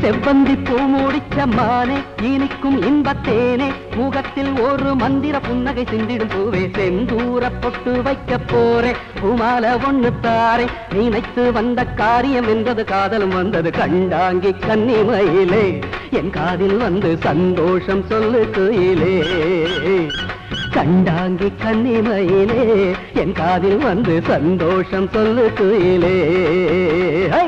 செவ்வந்தி பூ முடிச்ச மானே இனிக்கும் இன்பத்தேனே முகத்தில் ஒரு மந்திர புன்னகை சிந்திடும் பூவே செந்தூர பொட்டு வைக்க போறே பூமால ஒண்ணு தாரே நினைத்து வந்த காரியம் என்றது காதலும் வந்தது கண்டாங்கி கன்னிமயிலே என் காதில் வந்து சந்தோஷம் சொல்லு குயிலே கண்டாங்கி கன்னிமயிலே என் காதில் வந்து சந்தோஷம் சொல்லு குயிலே ஹை!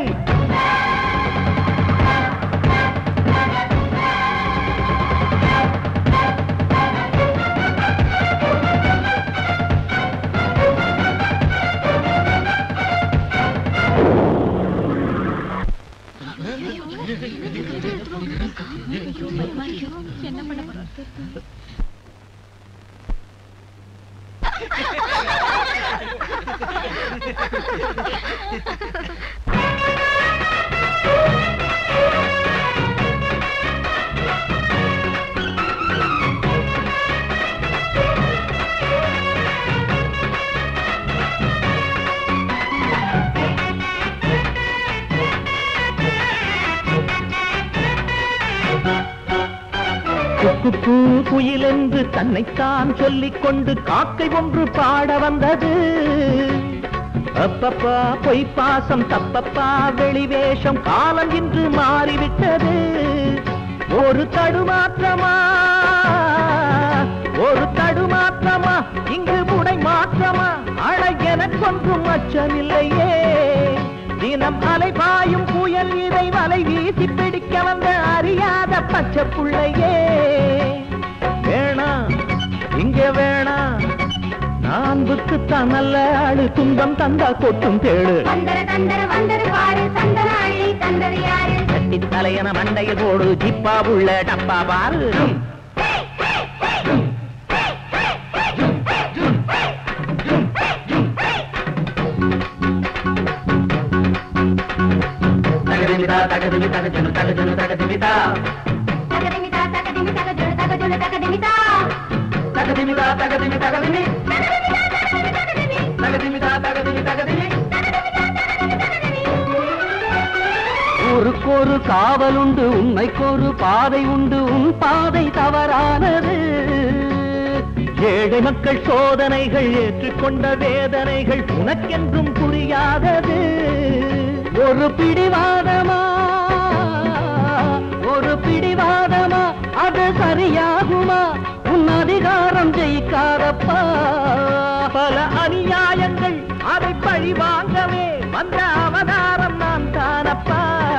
குக்கு குயில் என்று தன்னைத்தான் சொல்லிக் கொண்டு காக்கை ஒன்று பாட வந்தது அப்பப்பா பொய் பாசம் தப்பப்பா வெளிவேஷம் காலம் இன்று மாறிவிட்டது ஒரு தடுமாற்றமா ஒரு தடுமாற்றமா இங்கு முடை மாற்றமா அழ எனக்கொன்றும் அச்சமில்லையே தினம் அலைபாயும் புயல் இதை வலை வீசி பிடிக்க வந்த அறியாத பச்சை புள்ளையே வேணா இங்க வேணா நான்புக்குத்தான் நல்ல ஆளு துன்பம் தந்தா கொட்டும் தேடு வந்தர தந்தர வந்தரு பாரு சந்தன அள்ளி தந்தது யாரு கட்டி தலையன மண்டையில் போடு ஜிப்பா உள்ள டப்பா பாரு தகதிமிதா தகதிமி தகஜனு தகஜனு தகதிமிதா தகதிமிதா தகதிமி தகஜொட தகஜொட தகதிமிதா தகதிமிதா தகதிமி தகதிமி தகதிமிதா தகதிமி தகதிமி ஊருக்கொரு காவலுண்டு உண்மைக்கொரு பாதை உண்டு உன் பாதை தவறானது ஏழை மக்கள் சோதனைகள் ஏற்றுக்கொண்ட வேதனைகள் உனக்கென்றும் புரியாதது ஒரு பிடிவாதமா ஒரு பிடிவாதமா அது சரியாகுமா உன் அதிகாரம் ஜெயிக்காதப்பா பல அநியாயங்கள் அதை பழி வாங்கவே வந்த அவதாரம் நான் தானப்பா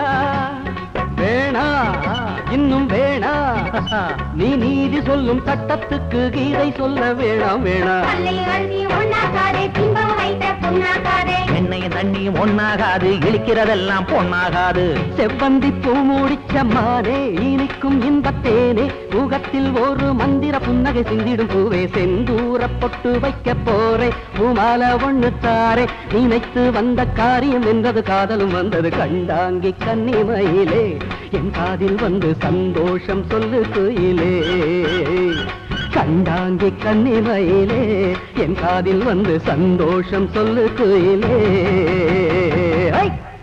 வேணா இன்னும் வேணா நீ நீதி சொல்லும் சட்டத்துக்கு கீதை சொல்ல வேணாம் வேணா கல்லை அழுதி ஒண்ணாக்காதே பிம்பம் வைத்த பொண்ணாக்காதே எண்ணெயும் தண்ணியும் ஒண்ணாகாது இழிக்கிறதெல்லாம் பொண்ணாகாது செவ்வந்தி பூ முடிச்ச மானே இனிக்கும் இன்பத்தேனே முகத்தில் ஒரு மந்திர புன்னகை சிந்திடும் பூவே செந்தூர பொட்டு வைக்க போறே பூமால ஒண்ணு தாரே நினைத்து வந்த காரியம் என்றது காதலும் வந்தது கண்டாங்கி கன்னிமயிலே என் காதில் வந்து சந்தோஷம் சொல்லு குயிலே கண்டாங்கி கன்னிமயிலே என் காதில் வந்து சந்தோஷம் சொல்லு குயிலே ஐ!